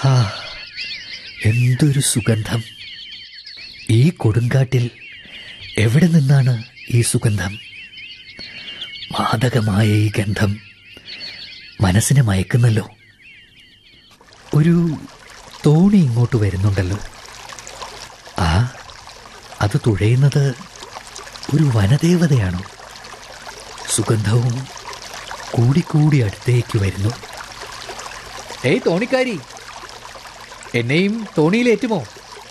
ഹാ എന്തൊരു സുഗന്ധം ഈ കൊടുങ്കാട്ടിൽ എവിടെ നിന്നാണ് ഈ സുഗന്ധം മാദകമായ ഈ ഗന്ധം മനസ്സിനെ മയക്കുന്നല്ലോ ഒരു തോണി ഇങ്ങോട്ട് വരുന്നുണ്ടല്ലോ ആ അത് തുഴയുന്നത് ഒരു വനദേവതയാണോ സുഗന്ധവും കൂടിക്കൂടി അടുത്തേക്ക് വരുന്നു ഏയ് തോണിക്കാരി എന്നെയും തോണിയിലേറ്റുമോ